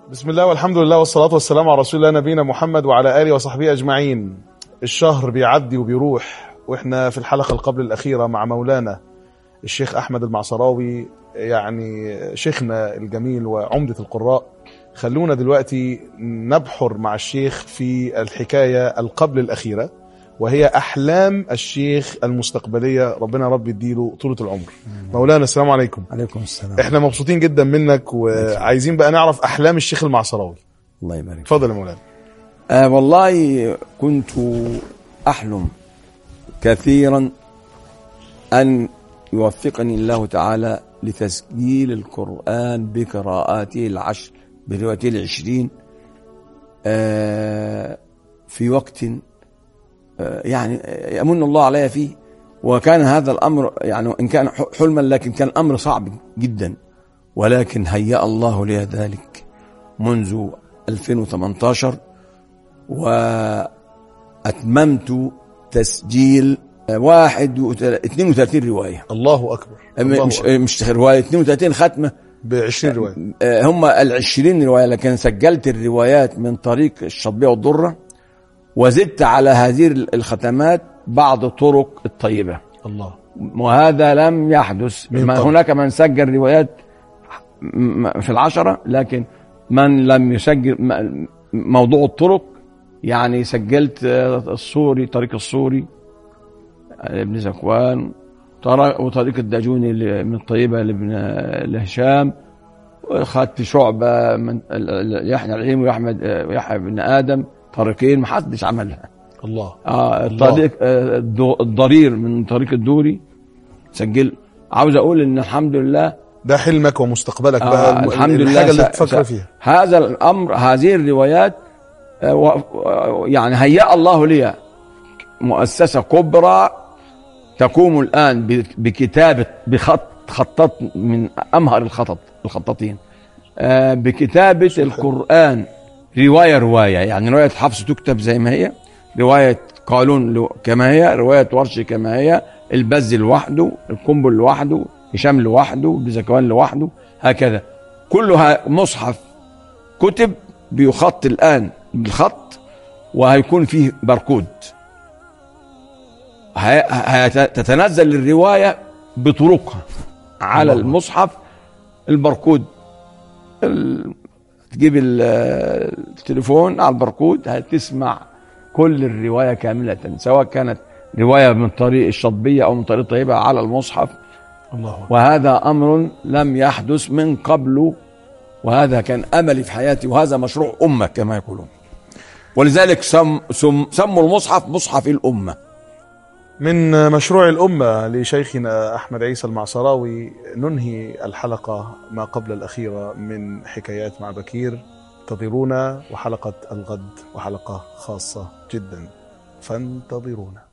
بسم الله والحمد لله والصلاة والسلام على رسول الله نبينا محمد وعلى آله وصحبه أجمعين الشهر بيعدي وبيروح وإحنا في الحلقة القبل الأخيرة مع مولانا الشيخ أحمد المعصراوي يعني شيخنا الجميل وعمدة القراء خلونا دلوقتي نبحر مع الشيخ في الحكاية القبل الأخيرة وهي أحلام الشيخ المستقبلية ربنا رب يديله طولة العمر مولانا السلام عليكم عليكم السلام احنا مبسوطين جدا منك وعايزين بقى نعرف احلام الشيخ المعصراوي الله يبارك فيك. اتفضل يا مولانا آه والله كنت أحلم كثيرا أن يوفقني الله تعالى لتسجيل القرآن بقراءاته العشر بروايته العشرين آه في وقت آه يعني يمن الله علي فيه وكان هذا الأمر يعني إن كان حلما لكن كان الأمر صعب جدا ولكن هيأ الله لي ذلك منذ 2018 وأتممت تسجيل واحد وت- 32 رواية الله اكبر الله مش أكبر. مش رواية 32 ختمة ب 20 روايه آه، هم ال 20 رواية لكن سجلت الروايات من طريق الشطبية والضرة وزدت على هذه الختمات بعض الطرق الطيبة الله وهذا لم يحدث من ما قبل. هناك من سجل روايات م- في العشرة لكن من لم يسجل م- موضوع الطرق يعني سجلت آه، الصوري طريق الصوري آه، ابن زكوان طر- وطريق الداجوني ل- من طيبة لابن لهشام وخدت شعبة من ال- ال- يحيى العليم ويحمد آه، ويحيى بن آدم طريقين ما حدش عملها الله اه الله. الطريق آه الدو- الضرير من طريق الدوري سجل عاوز اقول ان الحمد لله ده حلمك ومستقبلك آه بقى الم- الحمد لله الحاجه اللي س- تفكر س- فيها هذا الامر هذه الروايات آه و- و- يعني هيأ الله لي مؤسسه كبرى تقوم الان ب- بكتابه بخط خطاط من امهر الخطط الخطاطين آه بكتابه القران روايه روايه يعني روايه حفص تكتب زي ما هي روايه قالون لو- كما هي روايه ورش كما هي البز لوحده القنبل لوحده هشام لوحده ابن زكوان لوحده هكذا كلها مصحف كتب بيخط الان بالخط وهيكون فيه باركود هي- هي- تتنزل الروايه بطرقها على الله. المصحف الباركود ال- تجيب ال- التليفون على الباركود هتسمع كل الروايه كامله سواء كانت روايه من طريق الشطبيه او من طريق طيبه على المصحف الله أكبر. وهذا امر لم يحدث من قبل وهذا كان املي في حياتي وهذا مشروع امه كما يقولون ولذلك سم سم سموا المصحف مصحف الامه من مشروع الأمة لشيخنا أحمد عيسى المعصراوي ننهي الحلقة ما قبل الأخيرة من حكايات مع بكير انتظرونا وحلقة الغد وحلقة خاصة جدا فانتظرونا